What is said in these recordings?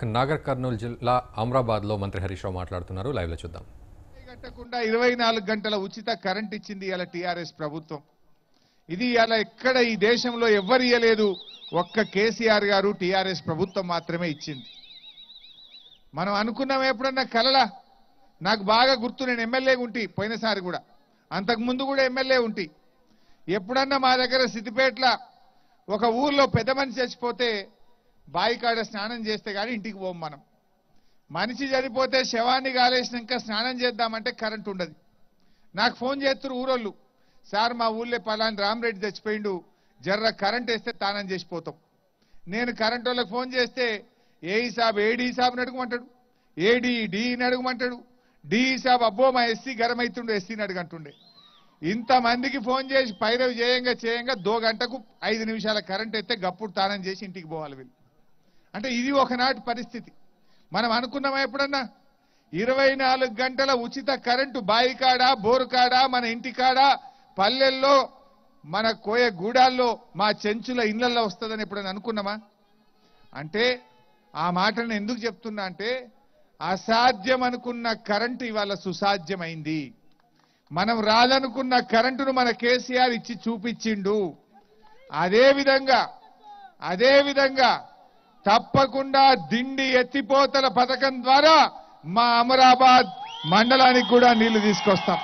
నాగర్ కర్నూలు జిల్లా అమరాబాద్లో మంత్రి హరీష్ రావు మాట్లాడుతున్నారు లైవ్లో చూద్దాం గట్టకుండా ఇరవై నాలుగు గంటల ఉచిత కరెంట్ ఇచ్చింది ఇలా టీఆర్ఎస్ ప్రభుత్వం ఇది ఇలా ఎక్కడ ఈ దేశంలో ఎవ్వరు ఇయ్యలేదు ఒక్క కేసీఆర్ గారు టీఆర్ఎస్ ప్రభుత్వం మాత్రమే ఇచ్చింది మనం అనుకున్నాం ఎప్పుడన్నా కలలా నాకు బాగా గుర్తు నేను ఎమ్మెల్యేగా ఉంటి పోయినసారి కూడా అంతకు ముందు కూడా ఎమ్మెల్యే ఉంటి ఎప్పుడన్నా మా దగ్గర సిద్దిపేటల ఒక ఊర్లో పెద్ద మనిషి చచ్చిపోతే బాయికాడ స్నానం చేస్తే కానీ ఇంటికి పోం మనం మనిషి చనిపోతే శవాన్ని గాలేసినాక స్నానం చేద్దామంటే కరెంట్ ఉండదు నాకు ఫోన్ చేస్తున్నారు ఊరోళ్ళు సార్ మా ఊళ్ళో పలాని రామరెడ్డి చచ్చిపోయిండు జర్ర కరెంట్ వేస్తే తానం చేసిపోతాం నేను కరెంట్ వాళ్ళకి ఫోన్ చేస్తే ఏ సాబ్ ఏడీ సాబ్ని అడుగుమంటాడు ఏడి డీని అడుగుమంటాడు డి సాబ్ అబ్బో మా ఎస్సీ గరమైతుండు ఎస్సీని అడుగంటుండే ఇంతమందికి ఫోన్ చేసి పైరవి చేయంగా చేయంగా దో గంటకు ఐదు నిమిషాల కరెంట్ ఎత్తే గప్పుడు తానం చేసి ఇంటికి పోవాలి వీళ్ళు అంటే ఇది ఒకనాటి పరిస్థితి మనం అనుకున్నామా ఎప్పుడన్నా ఇరవై నాలుగు గంటల ఉచిత కరెంటు బాయి కాడ బోరు కాడ మన ఇంటి కాడ పల్లెల్లో మన కోయ గూడాల్లో మా చెంచుల ఇళ్లలో వస్తుందని ఎప్పుడైనా అనుకున్నామా అంటే ఆ మాటను ఎందుకు చెప్తున్నా అంటే అసాధ్యం అనుకున్న కరెంటు ఇవాళ సుసాధ్యమైంది మనం రాదనుకున్న కరెంటును మన కేసీఆర్ ఇచ్చి చూపించిండు అదే విధంగా అదే విధంగా తప్పకుండా దిండి ఎత్తిపోతల పథకం ద్వారా మా అమరాబాద్ మండలానికి కూడా నీళ్లు తీసుకొస్తాం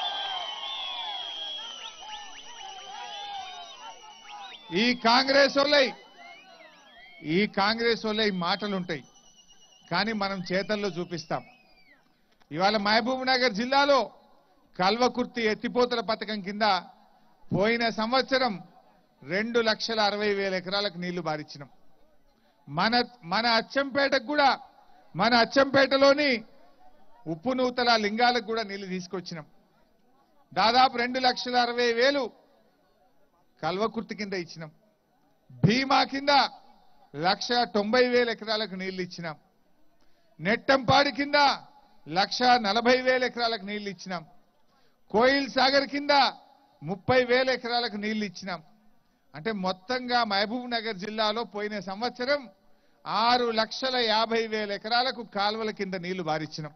ఈ కాంగ్రెస్ వాళ్ళై ఈ కాంగ్రెస్ వాళ్ళై మాటలు ఉంటాయి కానీ మనం చేతల్లో చూపిస్తాం ఇవాళ మహబూబ్ నగర్ జిల్లాలో కల్వకుర్తి ఎత్తిపోతల పథకం కింద పోయిన సంవత్సరం రెండు లక్షల అరవై వేల ఎకరాలకు నీళ్లు బారిచ్చినాం మన మన అచ్చంపేటకు కూడా మన అచ్చంపేటలోని ఉప్పు నూతల లింగాలకు కూడా నీళ్లు తీసుకొచ్చినాం దాదాపు రెండు లక్షల అరవై వేలు కల్వకుర్తి కింద ఇచ్చినాం భీమా కింద లక్ష తొంభై వేల ఎకరాలకు నీళ్లు ఇచ్చినాం నెట్టంపాడు కింద లక్ష నలభై వేల ఎకరాలకు నీళ్లు ఇచ్చినాం కోయిల్ సాగర్ కింద ముప్పై వేల ఎకరాలకు నీళ్లు ఇచ్చినాం అంటే మొత్తంగా మహబూబ్ నగర్ జిల్లాలో పోయిన సంవత్సరం ఆరు లక్షల యాభై వేల ఎకరాలకు కాలువల కింద నీళ్లు బారిచ్చినాం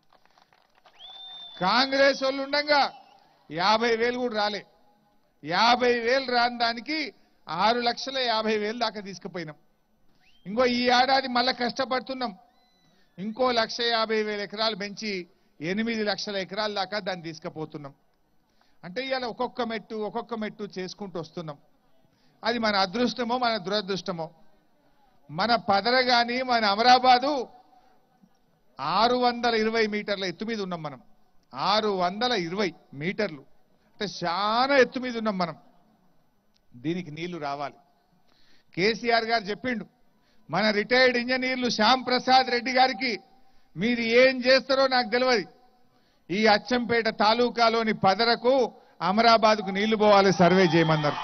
కాంగ్రెస్ వాళ్ళు ఉండగా యాభై వేలు కూడా రాలే యాభై వేలు రాని దానికి ఆరు లక్షల యాభై వేలు దాకా తీసుకుపోయినాం ఇంకో ఈ ఏడాది మళ్ళా కష్టపడుతున్నాం ఇంకో లక్ష యాభై వేల ఎకరాలు పెంచి ఎనిమిది లక్షల ఎకరాల దాకా దాన్ని తీసుకుపోతున్నాం అంటే ఇవాళ ఒక్కొక్క మెట్టు ఒక్కొక్క మెట్టు చేసుకుంటూ వస్తున్నాం అది మన అదృష్టమో మన దురదృష్టమో మన పదర గాని మన అమరాబాదు ఆరు వందల ఇరవై మీటర్ల ఎత్తు మీద ఉన్నాం మనం ఆరు వందల ఇరవై మీటర్లు అంటే చాలా ఎత్తు మీద ఉన్నాం మనం దీనికి నీళ్లు రావాలి కేసీఆర్ గారు చెప్పిండు మన రిటైర్డ్ ఇంజనీర్లు శ్యామ్ ప్రసాద్ రెడ్డి గారికి మీరు ఏం చేస్తారో నాకు తెలియదు ఈ అచ్చంపేట తాలూకాలోని పదరకు అమరాబాద్కు నీళ్లు పోవాలి సర్వే చేయమన్నారు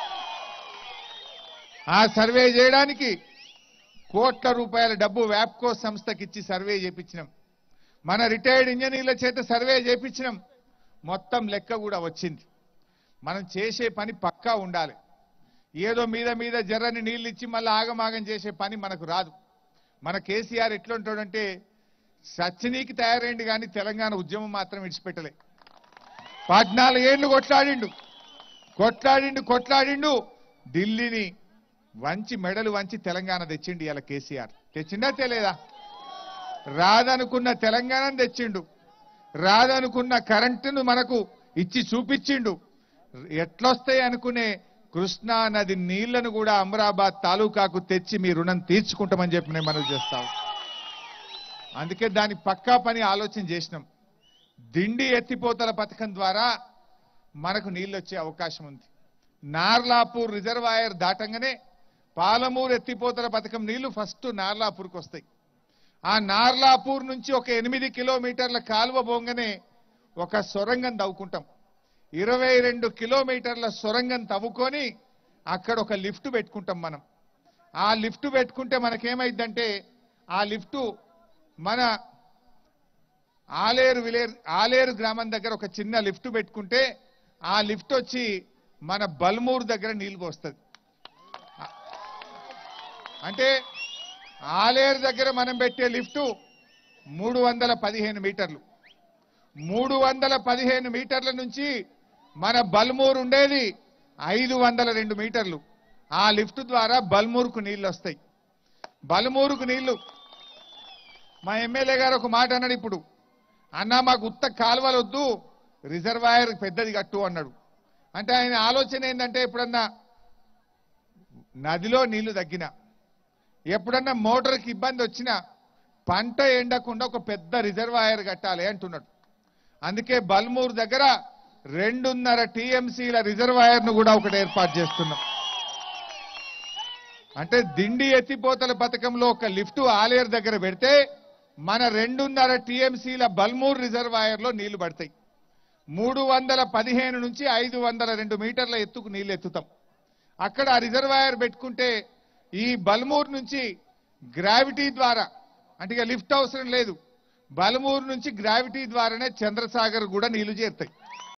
ఆ సర్వే చేయడానికి కోట్ల రూపాయల డబ్బు వ్యాప్కో సంస్థకి ఇచ్చి సర్వే చేపించినాం మన రిటైర్డ్ ఇంజనీర్ల చేత సర్వే చేపించినాం మొత్తం లెక్క కూడా వచ్చింది మనం చేసే పని పక్కా ఉండాలి ఏదో మీద మీద జర్రని నీళ్ళు ఇచ్చి మళ్ళీ ఆగమాగం చేసే పని మనకు రాదు మన కేసీఆర్ ఎట్లుంటాడంటే సచ్చినీకి తయారైంది కానీ తెలంగాణ ఉద్యమం మాత్రం విడిచిపెట్టలే పద్నాలుగేళ్లు కొట్లాడిండు కొట్లాడిండు కొట్లాడిండు ఢిల్లీని వంచి మెడలు వంచి తెలంగాణ తెచ్చిండు ఇలా కేసీఆర్ తెచ్చిండా తెలియదా రాదనుకున్న తెలంగాణను తెచ్చిండు రాదనుకున్న కరెంటును మనకు ఇచ్చి చూపించిండు ఎట్లొస్తాయి అనుకునే కృష్ణా నది నీళ్లను కూడా అమరాబాద్ తాలూకాకు తెచ్చి మీ రుణం తీర్చుకుంటామని చెప్పి నేను మనవి చేస్తాం అందుకే దాని పక్కా పని ఆలోచన చేసినాం దిండి ఎత్తిపోతల పథకం ద్వారా మనకు నీళ్ళు వచ్చే అవకాశం ఉంది నార్లాపూర్ రిజర్వాయర్ దాటంగానే పాలమూరు ఎత్తిపోతల పథకం నీళ్లు ఫస్ట్ నార్లాపూర్కి వస్తాయి ఆ నార్లాపూర్ నుంచి ఒక ఎనిమిది కిలోమీటర్ల కాలువ పోగానే ఒక సొరంగం తవ్వుకుంటాం ఇరవై రెండు కిలోమీటర్ల సొరంగం తవ్వుకొని అక్కడ ఒక లిఫ్ట్ పెట్టుకుంటాం మనం ఆ లిఫ్ట్ పెట్టుకుంటే మనకేమైందంటే ఆ లిఫ్ట్ మన ఆలేరు విలేరు ఆలేరు గ్రామం దగ్గర ఒక చిన్న లిఫ్ట్ పెట్టుకుంటే ఆ లిఫ్ట్ వచ్చి మన బల్మూరు దగ్గర నీళ్లు పోస్తుంది అంటే ఆలేరు దగ్గర మనం పెట్టే లిఫ్టు మూడు వందల పదిహేను మీటర్లు మూడు వందల పదిహేను మీటర్ల నుంచి మన బల్మూరు ఉండేది ఐదు వందల రెండు మీటర్లు ఆ లిఫ్ట్ ద్వారా బల్మూరుకు నీళ్లు వస్తాయి బల్మూరుకు నీళ్లు మా ఎమ్మెల్యే గారు ఒక మాట అన్నాడు ఇప్పుడు అన్న మాకు ఉత్త కాలువలు వద్దు రిజర్వాయర్ పెద్దది కట్టు అన్నాడు అంటే ఆయన ఆలోచన ఏంటంటే ఎప్పుడన్నా నదిలో నీళ్లు తగ్గినా ఎప్పుడన్నా మోటార్కి ఇబ్బంది వచ్చినా పంట ఎండకుండా ఒక పెద్ద రిజర్వాయర్ కట్టాలి అంటున్నాడు అందుకే బల్మూరు దగ్గర రెండున్నర టీఎంసీల రిజర్వాయర్ ను కూడా ఒకటి ఏర్పాటు చేస్తున్నాం అంటే దిండి ఎత్తిపోతల పథకంలో ఒక లిఫ్ట్ ఆలేరు దగ్గర పెడితే మన రెండున్నర టీఎంసీల బల్మూరు రిజర్వాయర్ లో నీళ్లు పడతాయి మూడు వందల పదిహేను నుంచి ఐదు వందల రెండు మీటర్ల ఎత్తుకు నీళ్లు ఎత్తుతాం అక్కడ ఆ రిజర్వాయర్ పెట్టుకుంటే ఈ బల్మూరు నుంచి గ్రావిటీ ద్వారా అంటే ఇక లిఫ్ట్ అవసరం లేదు బల్మూరు నుంచి గ్రావిటీ ద్వారానే చంద్రసాగర్ కూడా నీళ్లు చేరుతాయి